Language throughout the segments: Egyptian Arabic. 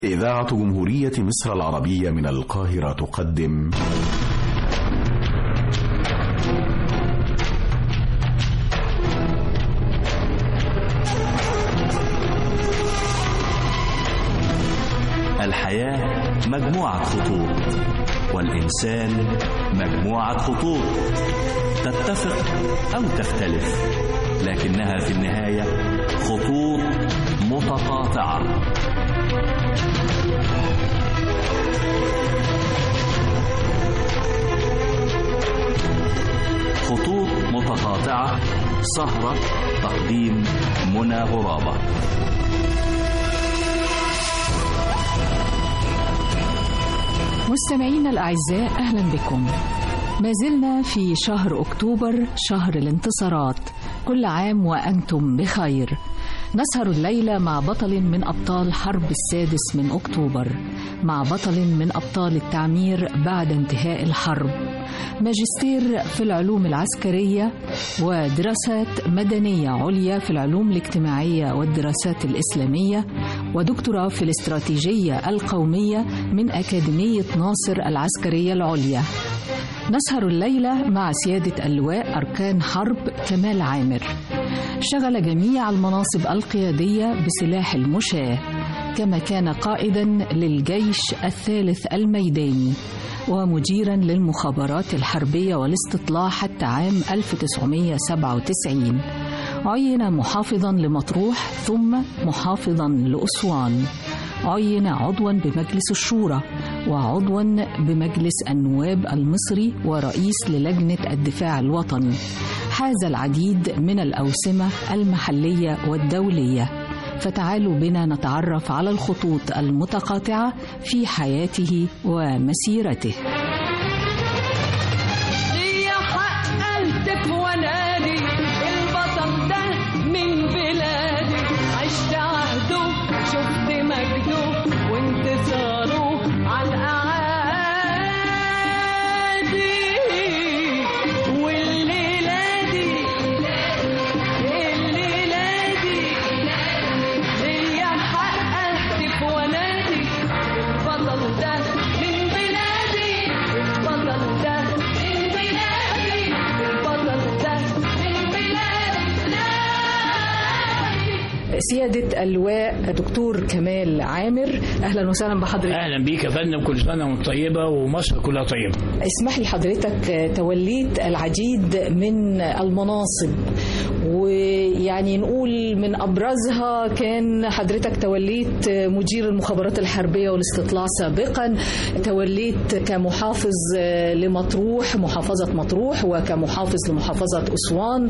إذاعة جمهورية مصر العربية من القاهرة تقدم الحياة مجموعة خطوط والإنسان مجموعة خطوط تتفق أو تختلف لكنها في النهاية خطوط متقاطعة خطوط متقاطعة سهرة تقديم منى غرابة مستمعينا الأعزاء أهلا بكم ما زلنا في شهر أكتوبر شهر الانتصارات كل عام وأنتم بخير نسهر الليلة مع بطل من أبطال حرب السادس من أكتوبر مع بطل من أبطال التعمير بعد انتهاء الحرب ماجستير في العلوم العسكرية ودراسات مدنية عليا في العلوم الاجتماعية والدراسات الإسلامية ودكتوراه في الاستراتيجية القومية من أكاديمية ناصر العسكرية العليا نسهر الليلة مع سيادة اللواء أركان حرب كمال عامر شغل جميع المناصب القيادية بسلاح المشاة كما كان قائدا للجيش الثالث الميداني ومديرا للمخابرات الحربية والاستطلاع حتى عام 1997 عين محافظا لمطروح ثم محافظا لأسوان عين عضوا بمجلس الشورى وعضوا بمجلس النواب المصري ورئيس للجنة الدفاع الوطني حاز العديد من الأوسمة المحلية والدولية فتعالوا بنا نتعرف على الخطوط المتقاطعة في حياته ومسيرته ليا حق أهتف وانادي البطل ده من بلادي عشت عهده شفت مجده وانتصاره على الأعادي والليلة دي الليلة دي ليا حق أهتف وانادي البطل ده من بلادي البطل ده من بلادي البطل ده من بلادي سيادة اللواء دكتور كمال عامر أهلا وسهلا بحضرتك اهلا بيك يا فندم كل سنه وانت طيبه ومصر كلها طيبه اسمح لي حضرتك توليت العديد من المناصب ويعني نقول من أبرزها كان حضرتك توليت مدير المخابرات الحربية والاستطلاع سابقا توليت كمحافظ لمطروح محافظة مطروح وكمحافظ لمحافظة أسوان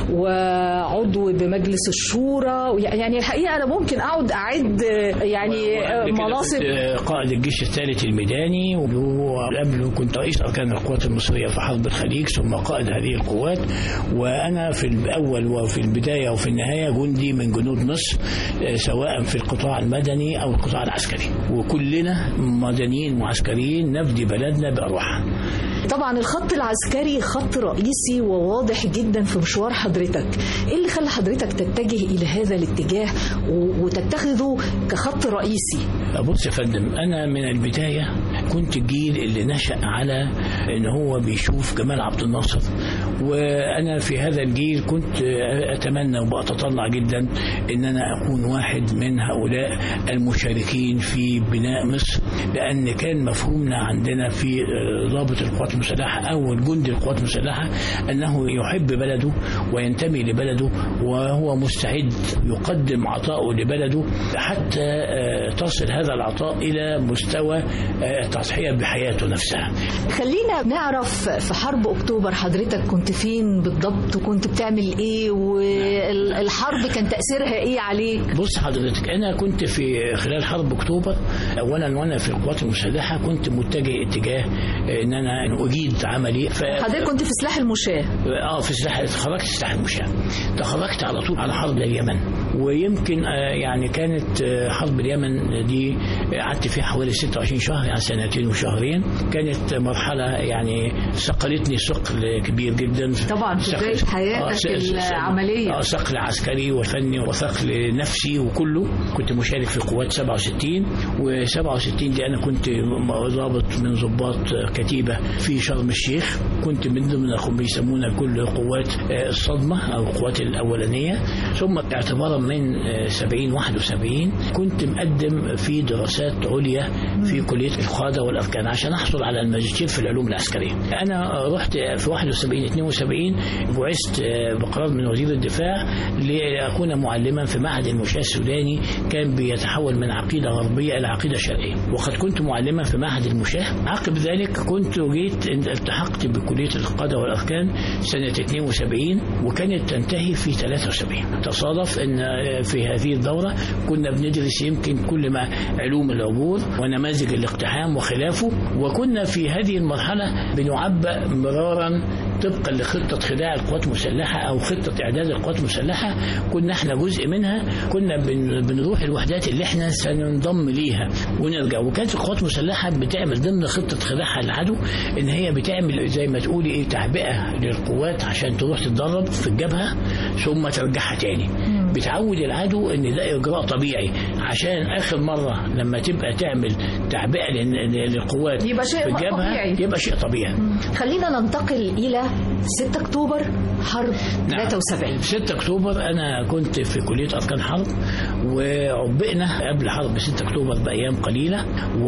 وعضو بمجلس الشورى يعني الحقيقة أنا ممكن أقعد أعد يعني وقبل كده مناصب كنت قائد الجيش الثالث الميداني وقبله كنت رئيس اركان القوات المصريه في حرب الخليج ثم قائد هذه القوات وانا في الاول وفي البدايه وفي النهايه جندي من جنود مصر آه، سواء في القطاع المدني او القطاع العسكري وكلنا مدنيين وعسكريين نفدي بلدنا بارواحنا طبعا الخط العسكري خط رئيسي وواضح جدا في مشوار حضرتك ايه اللي خلى حضرتك تتجه الى هذا الاتجاه و- وتتخذه كخط رئيسي بص يا فندم انا من البدايه كنت الجيل اللي نشا على ان هو بيشوف جمال عبد الناصر وانا في هذا الجيل كنت اتمنى وبتطلع جدا ان انا اكون واحد من هؤلاء المشاركين في بناء مصر لان كان مفهومنا عندنا في ضابط القوات المسلحه او الجندي القوات المسلحه انه يحب بلده وينتمي لبلده وهو مستعد يقدم عطاءه لبلده حتى آه، تصل هذا العطاء الى مستوى آه، التضحيه بحياته نفسها. خلينا نعرف في حرب اكتوبر حضرتك كنت فين بالضبط وكنت بتعمل ايه والحرب كان تاثيرها ايه عليك بص حضرتك انا كنت في خلال حرب اكتوبر اولا وانا في القوات المسلحه كنت متجه اتجاه آه، ان انا اجيد عملي ف... حضرتك كنت في سلاح المشاة اه في سلاح تخرجت سلاح المشاة تخرجت على طول على حرب اليمن ويمكن آه، يعني كانت آه، حرب اليمن دي قعدت فيها حوالي 26 شهر يعني سنتين وشهرين كانت مرحله يعني ثقلتني ثقل كبير جدا طبعا في ثقل- بداية حياتك آه، س- س- س- العملية. آه، ثقل عسكري وفني وثقل نفسي وكله كنت مشارك في قوات 67 و67 دي انا كنت م- ضابط من ضباط كتيبه في شرم الشيخ كنت من ضمن أخو- بيسمونا كل قوات آه، الصدمه او القوات الاولانيه ثم اعتبارا من آه، 70 71 كنت مقدم في دراسات عليا في كليه القاده والاركان عشان احصل على الماجستير في العلوم العسكريه انا رحت في 71 72 بعثت آه، بقرار من وزير الدفاع لاكون معلما في معهد المشاة السوداني كان بيتحول من عقيده غربيه الى عقيده شرقيه وقد كنت معلما في معهد المشاة عقب ذلك كنت جيت التحقت بكليه القاده والاركان سنه 72 وكانت تنتهي في 73 تصادف ان آه، في هذه الدوره كنا بندرس يمكن كل ما علوم العبور ونماذج الاقتحام وخلافه وكنا في هذه المرحله بنعبأ مرارا طبقا لخطه خداع القوات المسلحه او خطه اعداد القوات المسلحه كنا احنا جزء منها كنا بن بنروح الوحدات اللي احنا سننضم ليها ونرجع وكانت القوات المسلحه بتعمل ضمن خطه خداعها للعدو ان هي بتعمل زي ما تقولي ايه تعبئه للقوات عشان تروح تتدرب في الجبهه ثم ترجعها تاني بتعود العدو ان ده اجراء طبيعي عشان اخر مره لما تبقى تعمل تعبئه لل- للقوات يبقى شيء في الجبهه طبيعي. يبقى شيء طبيعي خلينا ننتقل إلى 6 أكتوبر حرب 73 6 اكتوبر انا كنت في كليه اركان حرب وعبئنا قبل حرب 6 اكتوبر بايام قليله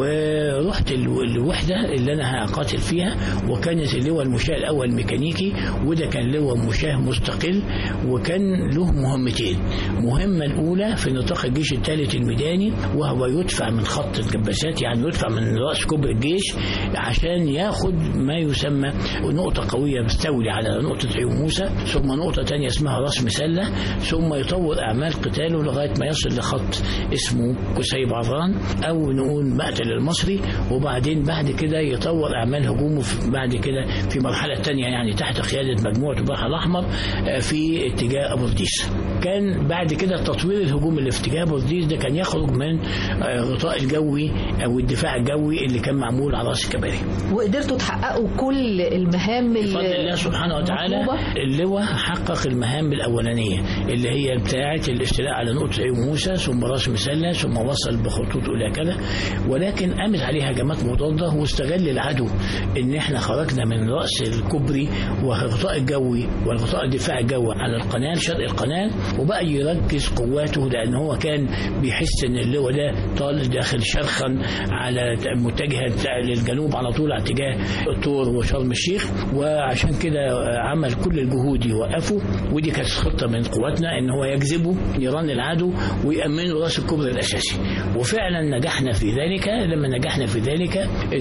ورحت الو- الوحده اللي انا هقاتل فيها وكانت اللواء المشاة الاول ميكانيكي وده كان لواء مشاة مستقل وكان له مهمتين المهمه الاولى في نطاق الجيش الثالث الميداني وهو يدفع من خط الجباسات يعني يدفع من راس كوبري الجيش عشان ياخد ما يسمى نقطه قويه مستولي على نقطه عيون موسى ثم نقطه تانية اسمها راس مسله ثم يطور اعمال قتاله لغايه ما يصل لخط اسمه كسيب عران او نقول مقتل المصري وبعدين بعد كده يطور اعمال هجومه في- بعد كده في مرحله تانية يعني تحت قياده مجموعه البحر الاحمر آه، في اتجاه ابو رديس كان بعد كده تطوير الهجوم اللي في اتجاه ابو رديس ده كان يخرج من آه، الغطاء الجوي او الدفاع الجوي اللي كان معمول على راس الكباري وقدرتوا تحققوا كل المهام بفضل الله سبحانه وتعالى المطلوبة؟ اللواء حقق المهام الاولانيه اللي هي بتاعه الاستيلاء على نقطه عيون موسى ثم راس مسله ثم وصل بخطوط الى كذا ولكن قامت عليه هجمات مضاده واستغل العدو ان احنا خرجنا من راس الكوبري والغطاء الجوي والغطاء الدفاع الجوي على القناه شرق القناه وبقى يركز قواته لان هو كان بيحس ان اللواء ده طال داخل شرخا على متجهه للجنوب على طول على اتجاه الطور وشرم الشيخ وعشان كده عمل كل الجهود يوقفه ودي كانت خطه من قواتنا ان هو يجذبه نيران العدو ويامنوا راس الكوبري الاساسي وفعلا نجحنا في ذلك لما نجحنا في ذلك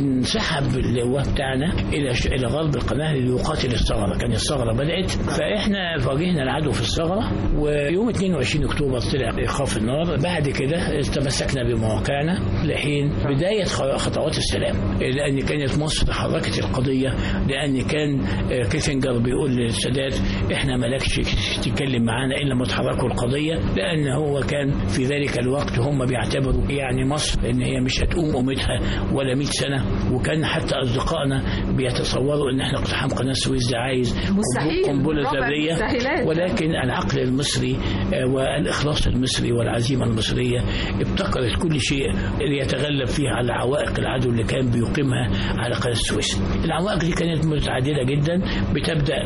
انسحب اللواء بتاعنا الى ش... الى غرب القناه ليقاتل الثغره كان الثغره بدات فاحنا واجهنا العدو في الثغره ويوم 22 اكتوبر طلع ايقاف النار بعد كده تمسكنا بمواقعنا لحين بدايه خ- خطوات السلام لان كانت مصر حركت القضيه لان كان آه، كيسنجر بيقول للسادات احنا مالكش تتكلم معانا الا ما تحركوا القضيه لان هو كان في ذلك الوقت هم بيعتبروا يعني مصر ان هي مش هتقوم قومتها ولا 100 سنه وكان حتى اصدقائنا بيتصوروا ان احنا اقتحام قناه السويس ده عايز مستحيل. قنبله رابع ذريه المستحيلات. ولكن العقل المصري آه، والاخلاص المصري والعزيمه المصريه ابتكرت كل شيء ليتغلب فيه على عوائق العدو اللي كان بيقيمها على قناه السويس. العوائق دي كانت متعدده جدا بتبدا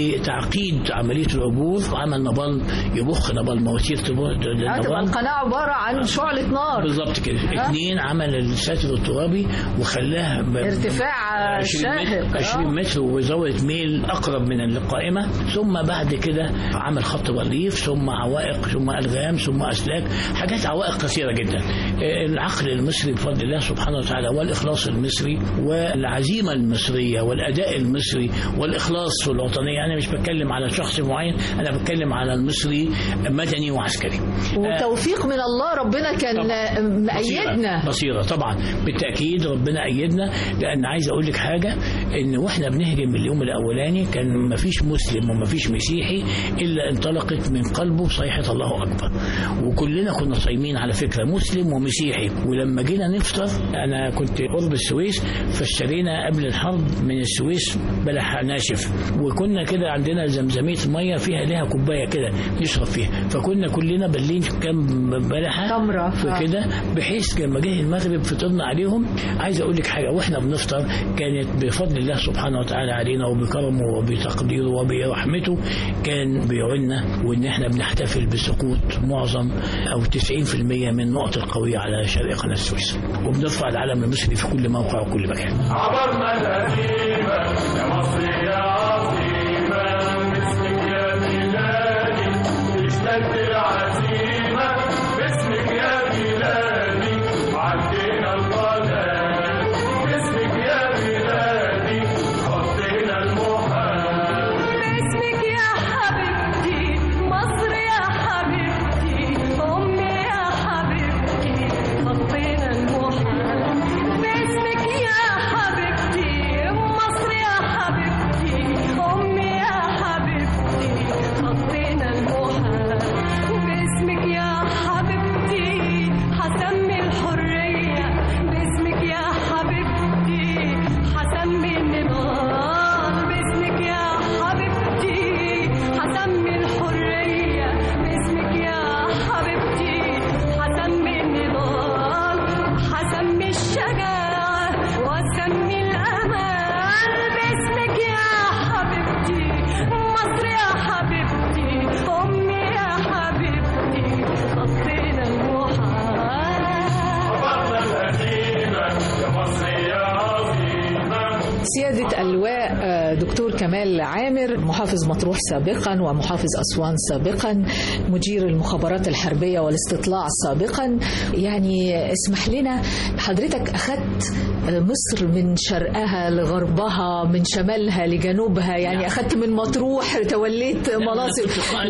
بتعقيد عمليه العبور وعمل نبال يبخ نبال مواسير تبخ آه، تبقى نبال القناة عبارة عن شعلة نار بالظبط كده اثنين عمل الساتر الترابي وخلاها ب- ارتفاع 20 شاهق متر 20 متر وزاويه ميل اقرب من القائمه ثم بعد كده عمل خط بليف ثم عوائق ثم الغام ثم اسلاك حاجات عوائق كثيره جدا آه، العقل المصري بفضل الله سبحانه وتعالى والاخلاص المصري والعزيمه المصريه والاداء المصري والاخلاص في الوطنيه انا مش بتكلم على شخص معين انا بتكلم على المصري مدني وعسكري آه، وتوفيق من الله ربنا كان طبعاً. مأيدنا بصيرة طبعا بالتأكيد ربنا أيدنا لأن عايز أقول لك حاجة إن وإحنا بنهجم اليوم الأولاني كان ما فيش مسلم وما فيش مسيحي إلا انطلقت من قلبه صيحة الله أكبر وكلنا كنا صايمين على فكرة مسلم ومسيحي ولما جينا نفطر أنا كنت قرب السويس فاشترينا قبل الحرب من السويس بلح ناشف وكنا كده عندنا زمزمية مية فيها ليها كوباية كده نشرب فيها فكنا كلنا بلين كام بلحة تمرة. في كده بحيث لما جه المغرب فطرنا عليهم عايز اقول لك حاجه واحنا بنفطر كانت بفضل الله سبحانه وتعالى علينا وبكرمه وبتقديره وبرحمته كان بيعيننا وان احنا بنحتفل بسقوط معظم او 90% من النقط القويه على شرق قناه السويس وبنرفع العلم المصري في كل موقع وكل مكان عبرنا الهزيمة يا مصر يا عظيمة باسمك يا بلادي اشتد العزيمة باسمك يا بلادي عدينا القناة باسمك يا بلادي خطينا المحال باسمك يا حبيبتي مصر يا حبيبتي أمي يا حبيبتي خطينا المحال باسمك يا حبيبتي مصر يا حبيبتي أمي يا حبيبتي خطينا المحال باسمك يا حبيبتي حسمي الحرية باسمك يا حبيبتي حسمي النضال باسمك يا حبيبتي حسمي الحرية باسمك يا حبيبتي حسمي النضال حسمي الشجاعة واسمي الأمان باسمك يا حبيبتي مصر يا حبيبتي أمي يا حبيبتي خطينا المحال عبرنا الهزيمة يا مصر يا عظيمة سيادة اللواء آه، دكتور كمال عامر محافظ مطروح سابقا ومحافظ أسوان سابقا مدير المخابرات الحربية والاستطلاع سابقا يعني اسمح لنا حضرتك أخذت آه، مصر من شرقها لغربها من شمالها لجنوبها يعني أخذت من مطروح توليت مناصب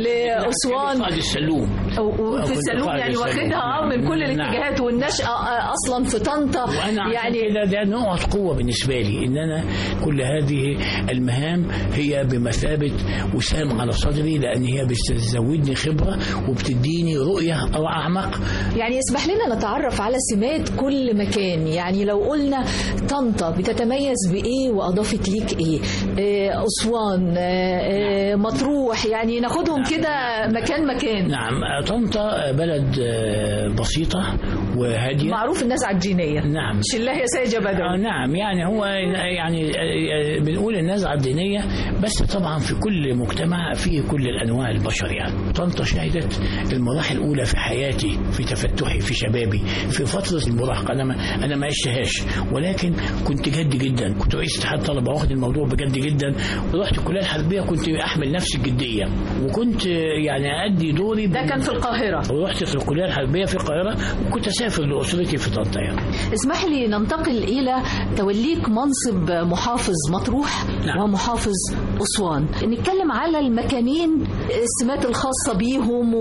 لأسوان قائد السلوم وفي كنت السلوم قائد يعني السلوم. واخدها من كل نعم. الاتجاهات والنشأة آه، أصلا في طنطا وانا يعني يعني كده ده نقط قوه بالنسبه لي ان انا كل هذه المهام هي بمثابه وسام على صدري لان هي بتزودني خبره وبتديني رؤيه او اعمق يعني اسمح لنا نتعرف على سمات كل مكان يعني لو قلنا طنطا بتتميز بإيه وأضافت ليك إيه آه، أسوان آه، آه، مطروح يعني ناخدهم كده مكان مكان نعم طنطا بلد آه، بسيطه وهاديه معروف الناس عجينية نعم مش الله يا ساجة آه بدوي نعم يعني هو يعني آه، آه، بنقول النزعة الدينية بس طبعا في كل مجتمع فيه كل الأنواع البشر يعني طنطا شهدت المراحل الأولى في حياتي في تفتحي في شبابي في فترة المراهقة أنا ما أنا ما عشتهاش ولكن كنت جد جدا كنت رئيس اتحاد طلبة واخد الموضوع بجد جدا رحت الكلية الحربية كنت أحمل نفس الجدية وكنت آه، يعني أدي دوري ده كان في القاهرة ورحت في الكلية الحربية في القاهرة وكنت أسافر لأسرتي في طنطا يعني اسمح لي ننتقل إلى توليك منصب محافظ مطروح نعم. ومحافظ أسوان نتكلم على المكانين السمات الخاصة بيهم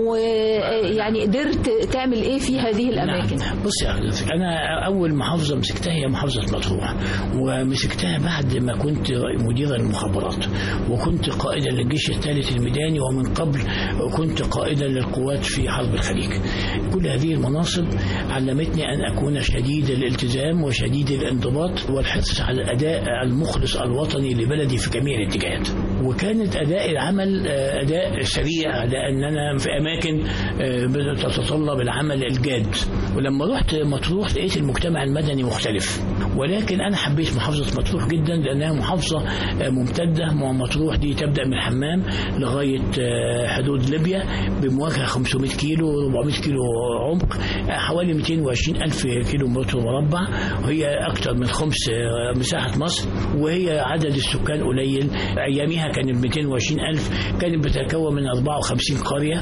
ويعني قدرت تعمل إيه في هذه الأماكن نعم. بص يا حضرتك انا اول محافظه مسكتها هي محافظه مطروح ومسكتها بعد ما كنت مدير المخابرات وكنت قائدا للجيش الثالث الميداني ومن قبل كنت قائدا للقوات في حرب الخليج كل هذه المناصب علمتني ان اكون شديد الالتزام وشديد الانضباط والحرص على الاداء المخلص الوطني لبلدي في جميع الاتجاهات وكانت اداء العمل آه، اداء سريع لاننا في اماكن آه، بتتطلب العمل الجاد ولما رحت مطروح لقيت المجتمع المدني مختلف ولكن انا حبيت محافظه مطروح جدا لانها محافظه آه، ممتده مع مطروح دي تبدا من الحمام لغايه آه، حدود ليبيا بمواجهه 500 كيلو 400 كيلو عمق آه، حوالي 220 الف كيلو متر مربع وهي اكثر من خمس آه، مساحه مصر وهي عدد السكان قليل اياميها كان 220 الف كانت بتتكون من 54 قريه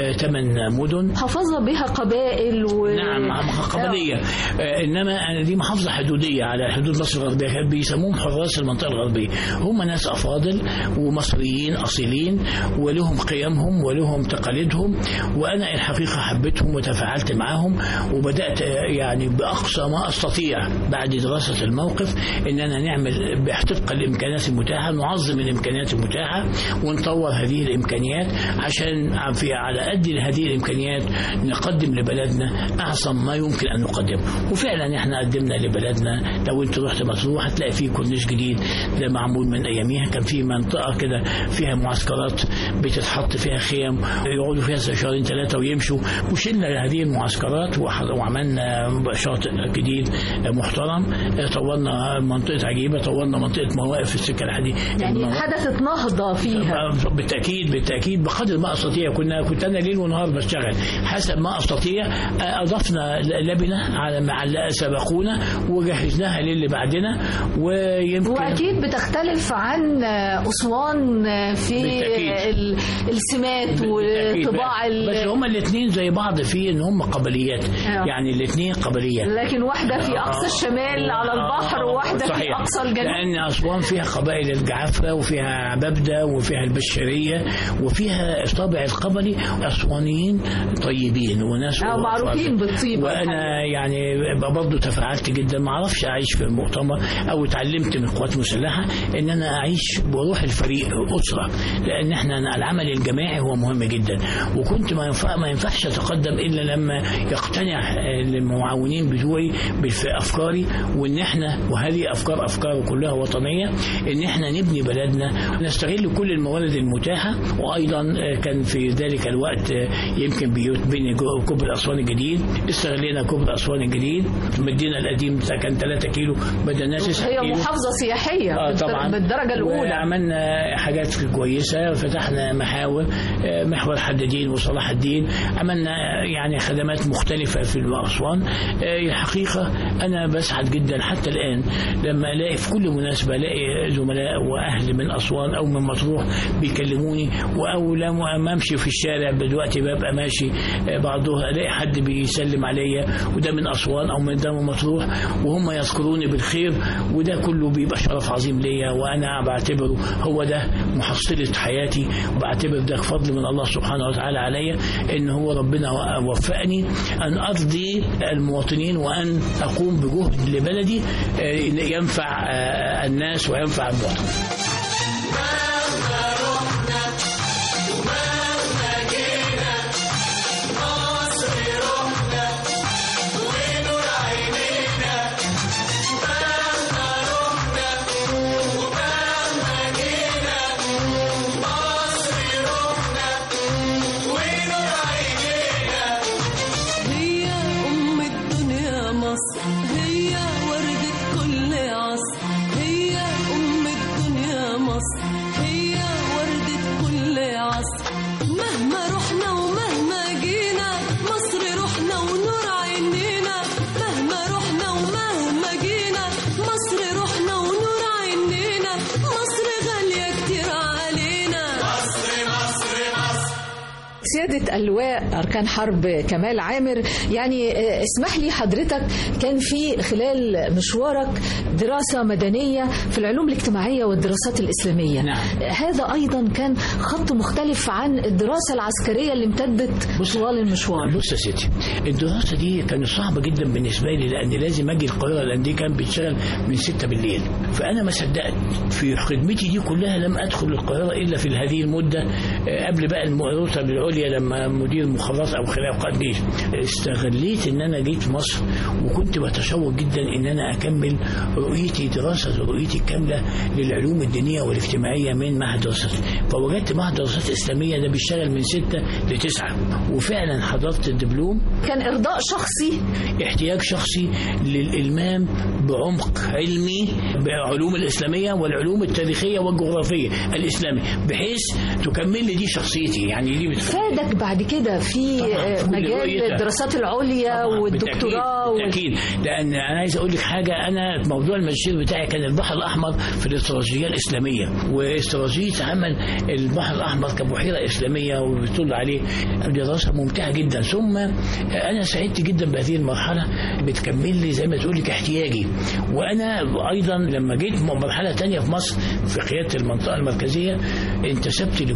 8 مدن محافظة بها قبائل و... نعم قبلية آه، إنما أنا دي محافظة حدودية على حدود مصر الغربية كانوا بيسموهم حراس المنطقة الغربية هم ناس أفاضل ومصريين أصيلين ولهم قيمهم ولهم تقاليدهم وأنا الحقيقة حبيتهم وتفاعلت معهم وبدأت آه، يعني بأقصى ما أستطيع بعد دراسة الموقف إننا نعمل طبقا الإمكانيات المتاحة نعظم الإمكانيات المتاحة ونطور هذه الإمكانيات الامكانيات عشان في على قد هذه الامكانيات نقدم لبلدنا اعظم ما يمكن ان نقدمه وفعلا احنا قدمنا لبلدنا لو انت رحت مطروح هتلاقي فيه كورنيش جديد ده معمول من اياميها كان في منطقه كده فيها معسكرات بتتحط فيها خيم يقعدوا فيها شهرين ثلاثه ويمشوا وشلنا هذه المعسكرات وح- وعملنا شاطئ جديد محترم طورنا منطقه عجيبه طورنا منطقه مواقف السكه الحديد يعني المواقف- حدثت نهضة فيها بالتاكيد بالتاكيد بقدر ما استطيع كنا كنت انا ليل ونهار بشتغل حسب ما استطيع اضفنا لبنه على مع اللي سبقونا وجهزناها للي بعدنا ويمكن واكيد بتختلف عن اسوان في بالتأكيد. ال- السمات بالتأكيد. وطباع بس ال- هما الاثنين زي بعض في ان هم قبليات آه. يعني الاثنين قبليات لكن واحدة في أقصى الشمال على البحر آه، وواحدة في صحيح. أقصى الجنوب لأن أسوان فيها قبائل الجعفرة وفيها عبابدة وفيها البشرية وفيها الطابع القبلي أسوانيين طيبين وناس آه، معروفين بالطيبة وأنا يعني برضه تفاعلت جدا ما أعرفش أعيش في المؤتمر أو اتعلمت من القوات المسلحة إن أنا أعيش بروح الفريق أسرة لأن إحنا العمل الجماعي هو مهم جدا وكنت ما ينفع ما ينفعش أتقدم إلا لما يقتنع المعاونين بتوعي بأفكاري وإن إحنا وهذه أفكار أفكار كلها وطنية إن إحنا نبني بلدنا نستغل كل الموارد المتاحة وأيضا كان في ذلك الوقت يمكن بيتبني كوبري أسوان الجديد استغلينا كوبري أسوان الجديد مدينا القديم بتاع كان 3 كيلو بدأنا 9 هي كيلو محافظة سياحية آه بالدر- طبعا بالدرجة الأولى وعملنا حاجات كويسة فتحنا محاور آه، محور حدادين وصلاح الدين عملنا آه، يعني خدمات مختلفة في أسوان آه، الحقيقة أنا بسعد جدا حتى الآن لما ألاقي في كل مناسبة ألاقي زملاء وأهل من أسوان أو من مطروح بيكلموني أو لما أمشي في الشارع دلوقتي ببقى ماشي آه، بعضها ألاقي حد بيسلم عليا وده من أسوان أو من ده من مطروح وهم يذكروني بالخير وده كله بيبقى شرف عظيم ليا وانا بعتبره هو ده محصله حياتي وبعتبر ده فضل من الله سبحانه وتعالى عليا ان هو ربنا وفقني ان ارضي المواطنين وان اقوم بجهد لبلدي آه، ينفع آه، الناس وينفع المواطن هي أم الدنيا مصر هي وردة كل عصر هي أم الدنيا مصر هي وردة كل عصر مهما رحنا ومهما جينا مصر رحنا ونور عينينا مهما رحنا ومهما جينا مصر رحنا ونور عينينا مصر غالية كتير علينا سيادة اللواء أركان حرب كمال عامر يعني آه، اسمح لي حضرتك كان في خلال مشوارك دراسة مدنية في العلوم الاجتماعية والدراسات الإسلامية نعم. هذا أيضا كان خط مختلف عن الدراسة العسكرية اللي امتدت طوال المشوار بص يا ستي الدراسة دي كانت صعبة جدا بالنسبة لي لأن لازم أجي القاهرة لأن دي كان بتشتغل من ستة بالليل فأنا ما صدقت في خدمتي دي كلها لم أدخل القاهرة إلا في هذه المدة آه، قبل بقى الرتب العليا لما مدير مخابرات أو خلال قائد جيش استغليت إن أنا جيت مصر وكنت بتشوق جدا إن أنا أكمل رؤيتي دراسة رؤيتي الكاملة للعلوم الدينية والاجتماعية من معهد دراسات فوجدت معهد دراسات إسلامية ده بيشتغل من ستة لتسعة وفعلا حضرت الدبلوم كان إرضاء شخصي احتياج شخصي للإلمام بعمق علمي بعلوم الإسلامية والعلوم التاريخية والجغرافية الإسلامي بحيث تكمل لي دي شخصيتي يعني دي بتف... فادك بعد كده في طبعاً، آه، في كل مجال رؤيتها. الدراسات العليا طبعاً، والدكتوراه وال- بالتأكيد, بالتأكيد لأن أنا عايز أقول لك حاجة أنا موضوع الماجستير بتاعي كان البحر الأحمر في الاستراتيجية الإسلامية واستراتيجية عمل البحر الأحمر كبحيرة إسلامية وبتطل عليه دراسة ممتعة جدا ثم أنا سعدت جدا بهذه المرحلة بتكمل لي زي ما تقول لك احتياجي وأنا أيضا لما جيت مرحلة تانية في مصر في قيادة المنطقة المركزية انتسبت لكلية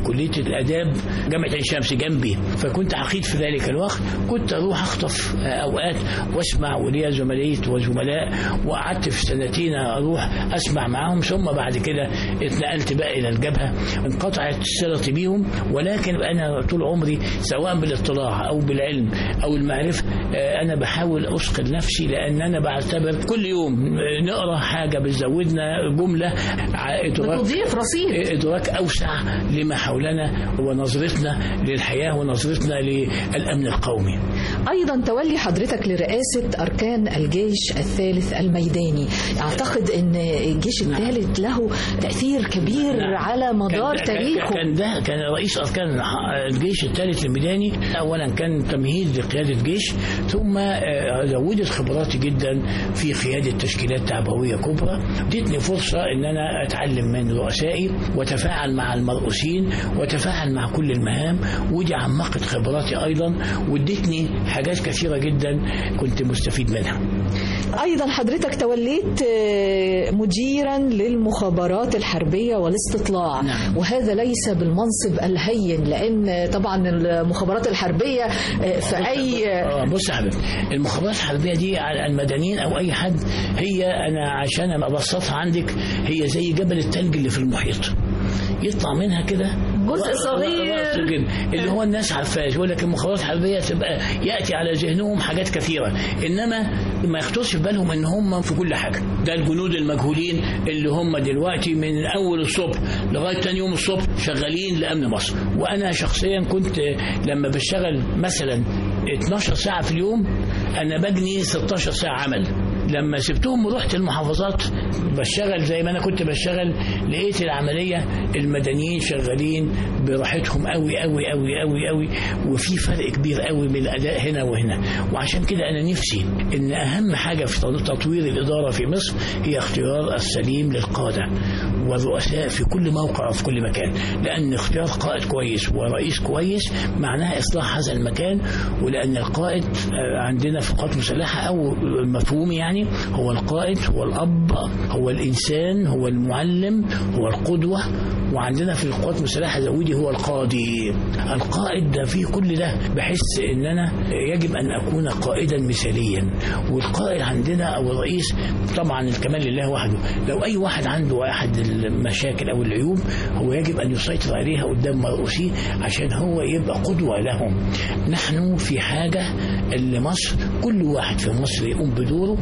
الاداب جامعه عين شمس جنبي فكنت عقيد في ذلك الوقت كنت اروح اخطف آه، اوقات واسمع وليا زملائي وزملاء وقعدت في سنتين اروح اسمع معاهم ثم بعد كده اتنقلت بقى الى الجبهه انقطعت صلتي بيهم ولكن انا طول عمري سواء بالاطلاع او بالعلم او المعرفه آه، انا بحاول اثقل نفسي لان انا بعتبر كل يوم آه، نقرا حاجه بتزودنا جمله ع- ادراك بتضيف رصيد ادراك اوسع لما حولنا ونظرتنا للحياه ونظرتنا للامن القومي أيضا تولي حضرتك لرئاسة أركان الجيش الثالث الميداني أعتقد أن الجيش الثالث له تأثير كبير نعم. على مدار كان- تاريخه كان ده كان رئيس اركان الجيش الثالث الميداني اولا كان تمهيد لقياده جيش ثم آه، زودت خبراتي جدا في قياده تشكيلات تعبويه كبرى ادتني فرصه ان انا اتعلم من رؤسائي وتفاعل مع المرؤوسين وتفاعل مع كل المهام ودي عمقت خبراتي ايضا وادتني حاجات كثيره جدا كنت مستفيد منها أيضا حضرتك توليت آه، مديرا للمخابرات الحربية والاستطلاع نعم. وهذا ليس بالمنصب الهين لأن طبعا المخابرات الحربية آه، في أي اه بص يا حبيبي المخابرات الحربيه دي على المدنيين او اي حد هي انا عشان ابسطها عندك هي زي جبل التلج اللي في المحيط يطلع منها كده جزء صغير. رأس جدا اللي هو الناس عارفاه يقول لك المخابرات الحربيه تبقى ياتي على ذهنهم حاجات كثيره انما ما يخطرش في بالهم ان هم في كل حاجه ده الجنود المجهولين اللي هم دلوقتي من اول الصبح لغايه تاني يوم الصبح شغالين لامن مصر وانا شخصيا كنت لما بشتغل مثلا 12 ساعه في اليوم انا بجني 16 ساعه عمل لما سبتهم ورحت المحافظات بشتغل زي ما انا كنت بشتغل لقيت العمليه المدنيين شغالين براحتهم قوي قوي قوي قوي قوي وفي فرق كبير قوي من الاداء هنا وهنا وعشان كده انا نفسي ان اهم حاجه في تطوير الاداره في مصر هي اختيار السليم للقاده والرؤساء في كل موقع وفي كل مكان لان اختيار قائد كويس ورئيس كويس معناها اصلاح هذا المكان ولان القائد آه، عندنا في القوات المسلحه او مفهوم يعني هو القائد هو الاب هو الانسان هو المعلم هو القدوه وعندنا في القوات المسلحه زودي هو القاضي القائد ده فيه كل ده بحس ان انا يجب ان اكون قائدا مثاليا والقائد عندنا او الرئيس طبعا الكمال لله وحده لو اي واحد عنده احد المشاكل او العيوب هو يجب ان يسيطر عليها قدام مرؤوسيه عشان هو يبقى قدوه لهم نحن في حاجه لمصر كل واحد في مصر يقوم بدوره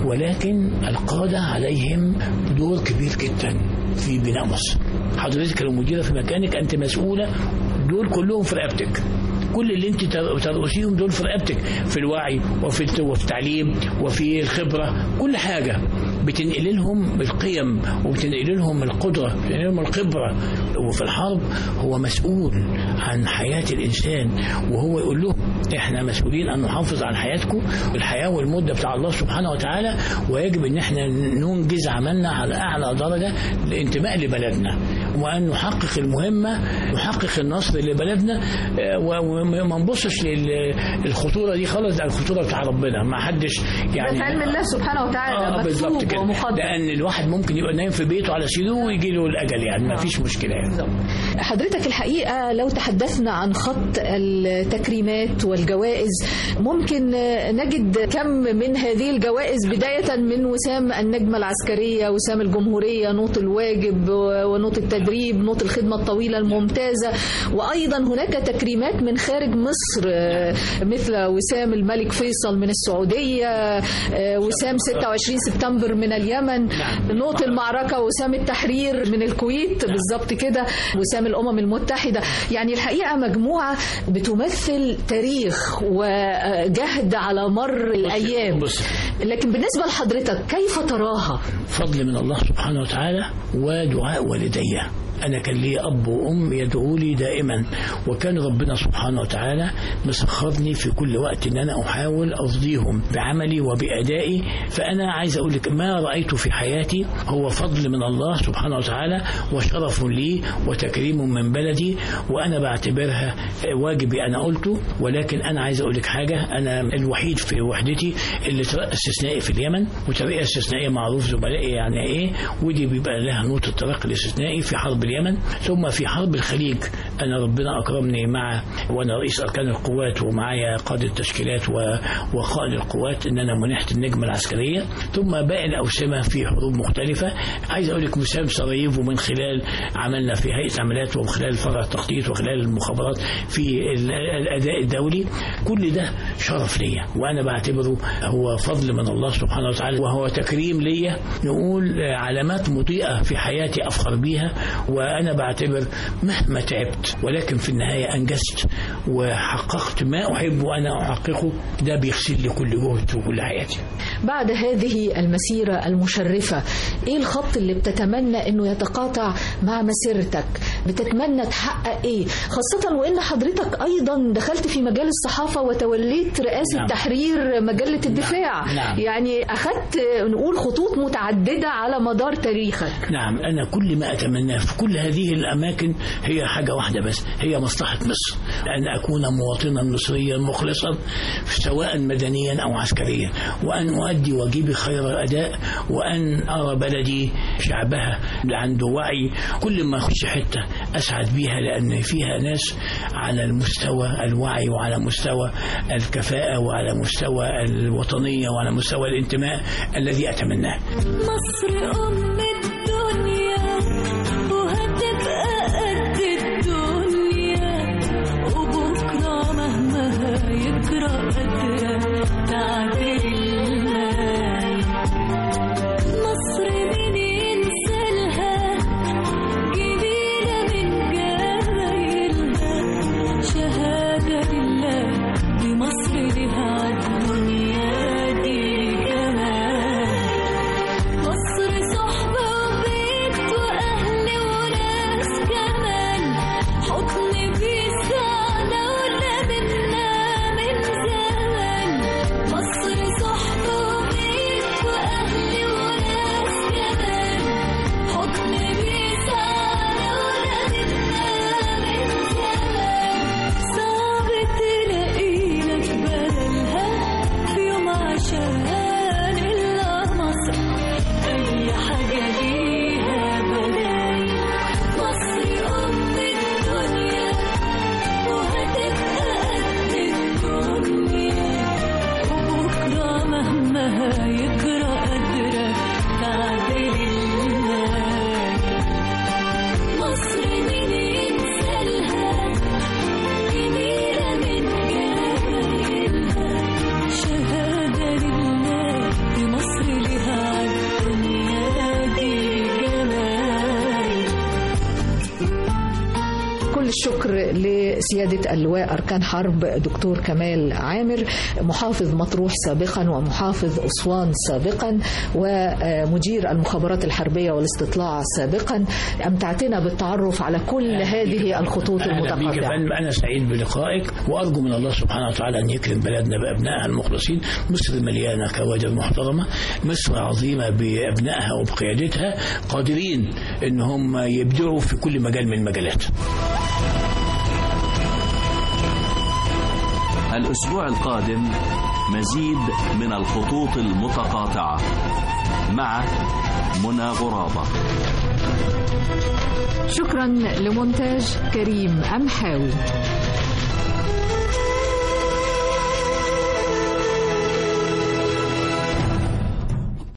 ولكن القاده عليهم دور كبير جدا في بناء مصر حضرتك لو مديره في مكانك انت مسؤوله دول كلهم في رقبتك كل اللي انت تر- ترقصيهم دول في رقبتك في الوعي وفي الت- وفي التعليم وفي الخبره كل حاجه بتنقل لهم القيم وبتنقل لهم القدره بتنقل لهم الخبره وفي الحرب هو مسؤول عن حياه الانسان وهو يقول لهم احنا مسؤولين ان نحافظ على حياتكم الحياه والمده بتاع الله سبحانه وتعالى ويجب ان احنا ننجز عملنا على اعلى درجه لانتماء لبلدنا وان نحقق المهمه نحقق النصر لبلدنا آه، و- وما نبصش للخطوره دي خالص ده الخطوره بتاع ربنا ما حدش يعني في علم الله سبحانه وتعالى اه بالظبط مكتوب كده ومقدر لان الواحد ممكن يبقى نايم في بيته على سريره ويجي له الاجل يعني ما فيش مشكله يعني حضرتك الحقيقة لو تحدثنا عن خط التكريمات والجوائز ممكن نجد كم من هذه الجوائز بداية من وسام النجمة العسكرية وسام الجمهورية نوط الواجب ونوط التدريب نوط الخدمة الطويلة الممتازة وأيضا هناك تكريمات من خارج مصر مثل وسام الملك فيصل من السعودية وسام 26 سبتمبر من اليمن نوط المعركة وسام التحرير من الكويت بالظبط كده وسام الأمم المتحدة يعني الحقيقة مجموعة بتمثل تاريخ وجهد على مر الأيام بص لكن بالنسبة لحضرتك كيف تراها؟ فضل من الله سبحانه وتعالى ودعاء والدي أنا كان لي أب وأم يدعوا لي دائما وكان ربنا سبحانه وتعالى مسخرني في كل وقت إن أنا أحاول أرضيهم بعملي وبأدائي فأنا عايز أقول لك ما رأيت في حياتي هو فضل من الله سبحانه وتعالى وشرف لي وتكريم من بلدي وأنا بعتبرها واجبي أنا قلته ولكن أنا عايز أقول لك حاجة أنا الوحيد في وحدتي اللي ترقى استثنائي في اليمن وترقية استثنائية معروف زملائي يعني إيه ودي بيبقى لها نوت الترقي الاستثنائي في حرب اليمن ثم في حرب الخليج أنا ربنا أكرمني مع وأنا رئيس أركان القوات ومعايا قادة التشكيلات و- وقائد القوات إن أنا منحت النجمة العسكرية ثم باقي الأوسمة في حروب مختلفة عايز أقول لك مسام سراييفو من خلال عملنا في هيئة عمليات ومن خلال فرع التخطيط وخلال المخابرات في ال- الأداء الدولي كل ده شرف ليا وأنا بعتبره هو فضل من الله سبحانه وتعالى وهو تكريم ليا نقول علامات مضيئة في حياتي أفخر بيها وأنا بعتبر مهما تعبت ولكن في النهاية أنجزت وحققت ما أحب وأنا أحققه ده بيغسل لي كل جهد وكل حياتي بعد هذه المسيرة المشرفة ايه الخط اللي بتتمنى انه يتقاطع مع مسيرتك بتتمنى تحقق ايه خاصة وان حضرتك ايضا دخلت في مجال الصحافة وتوليت رئاسة نعم. تحرير مجلة الدفاع نعم. يعني اخذت نقول خطوط متعددة على مدار تاريخك نعم أنا كل ما أتمناه في كل هذه الأماكن هي حاجة واحدة بس هي مصلحة مصر أن أكون مواطنا مصريا مخلصا سواء مدنيا أو عسكريا وأن أؤدي واجبي خير أداء وأن أرى بلدي شعبها اللي عنده وعي كل ما أخش حتة أسعد بيها لأن فيها ناس على المستوى الوعي وعلى مستوى الكفاءة وعلى مستوى الوطنية وعلى مستوى الانتماء الذي أتمناه مصر أم الدنيا وهتبقى قد الدنيا وبكرة مهما هيجرى قادرة تعدل الماي مصر مين ينسالها جميلة من جمايلها شهادة لله دي مصر لها عالدنيا دي جمال مصر صحبة وبيت وأهل وناس كمان حضن بيسعنا ولا منا من زمان مصر صحبة وبيت وأهل وناس كمان حضن بيسعنا ولا منا من زمان صعب تلاقي لك بدلها في يوم عشان إلا مصر أي حاجة ليها بدايل مصر أم الدنيا وهتبقى قد الدنيا وبكرة مهما هيجرى قادرة تعدل الماي مصر مين ينسالها جميلة من جمايلها شهادة لله دي مصر لها عالدنيا دي جمال كل الشكر لسيادة اللواء أركان حرب دكتور كمال عامر محافظ مطروح سابقا ومحافظ أسوان سابقا ومدير المخابرات الحربية والاستطلاع سابقا أمتعتنا بالتعرف على كل هذه الخطوط أهلا بيك يا المتقاطعة فندم أنا سعيد بلقائك وأرجو من الله سبحانه وتعالى أن يكرم بلدنا بأبنائها المخلصين مصر مليانة كوادر محترمة مصر عظيمة بأبنائها وبقيادتها قادرين أن هم يبدعوا في كل مجال من المجالات الأسبوع القادم مزيد من الخطوط المتقاطعة مع منى غرابة شكرا لمونتاج كريم أمحاوي